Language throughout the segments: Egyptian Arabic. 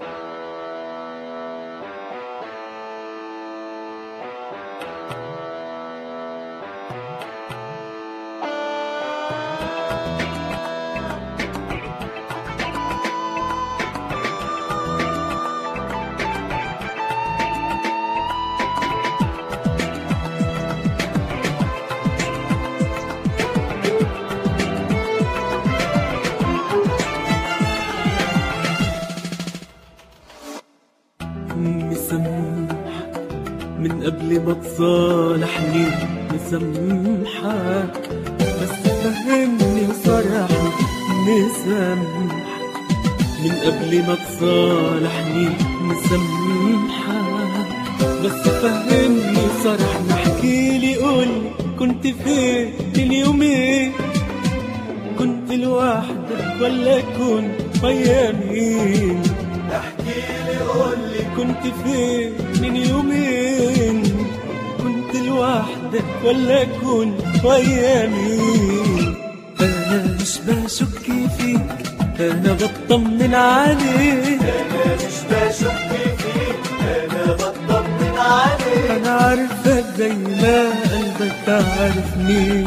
مسامح من قبل ما تصالحني مسامحك بس فهمني وصرحني مسامح من قبل ما تصالحني مسامحك بس فهمني وصرحني احكيلي قولي كنت فين من يومين كنت لوحدك ولا كنت ويا مين احكيلي قولي كنت فين من يومين كنت لوحدك ولا كنت ويا مين انا مش بشك فيك انا بطمن عليك انا مش بشك فيك انا بطمن عليك انا عارفك زي ما قلبك عارفني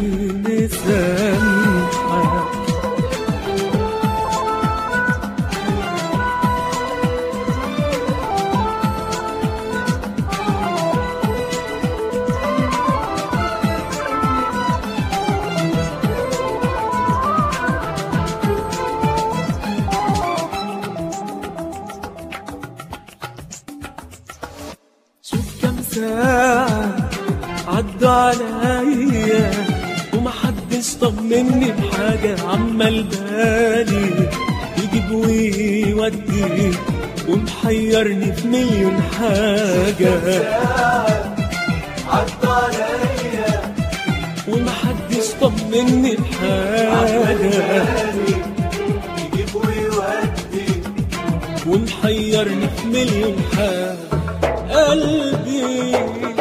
مسامحك شوف كم ساعة عدوا عليا ومحدش طمني بحاجة عمال بالي يجيب ويودي ومحيرني في مليون حاجة عدى عليا ومحدش طمني بحاجة يجيب ويودي ومحيرني في مليون حاجة قلبي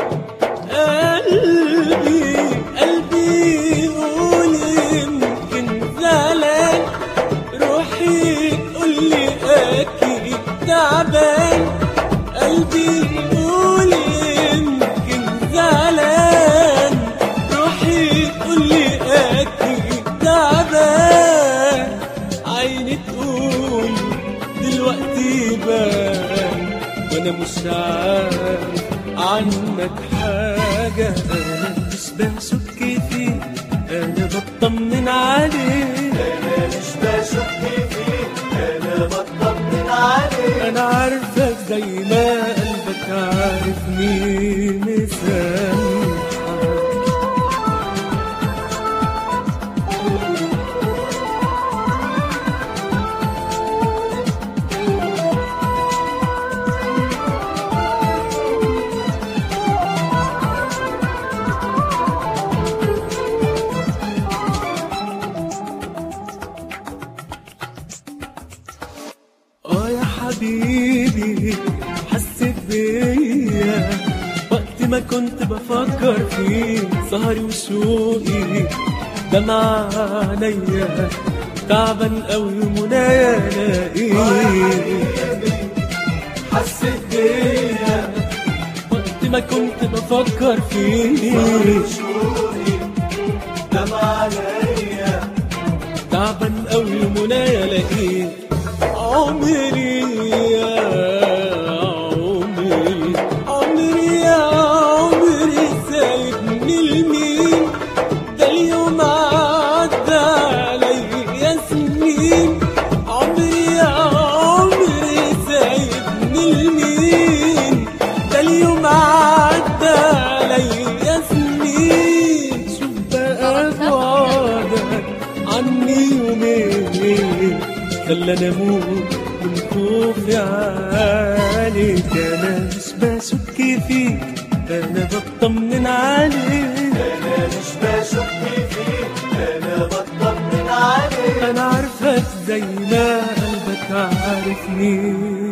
قلبي قلبي يقول يمكن زعلان روحي تقول لي اكيد تعبان قلبي يقول يمكن زعلان روحي تقول لي اكيد تعبان عيني تقول دلوقتي بان وانا مش عارف عنك حاجة انا مش بشك فيك انا بطمن عليك انا مش بشك فيك انا بطمن عليك انا عارفك زي ما قلبك عارفني مسامحك اه يا حبيبي حسيت بيا وقت ما كنت بفكر فيك سهري وشوقي دمع عينيا تعبان قوي ومنايا الاقيك حسيت بيا وقت ما كنت بفكر فيك شوقي دمع عليا تعبان قوي ومنايا الاقيك عمري يا عمري عمري يا عمري سايبني لمين ده اليوم عدى عليا سنين عمري يا عمري سايبني لمين ده اليوم عدى عليا سنين شوف بقى بعدك عني يومين خلاني اموت من خوفي عليك انا مش بشك فيك انا بطمن عليك انا مش بشك فيك انا بطمن عليك انا عارفك زي ما قلبك عارفني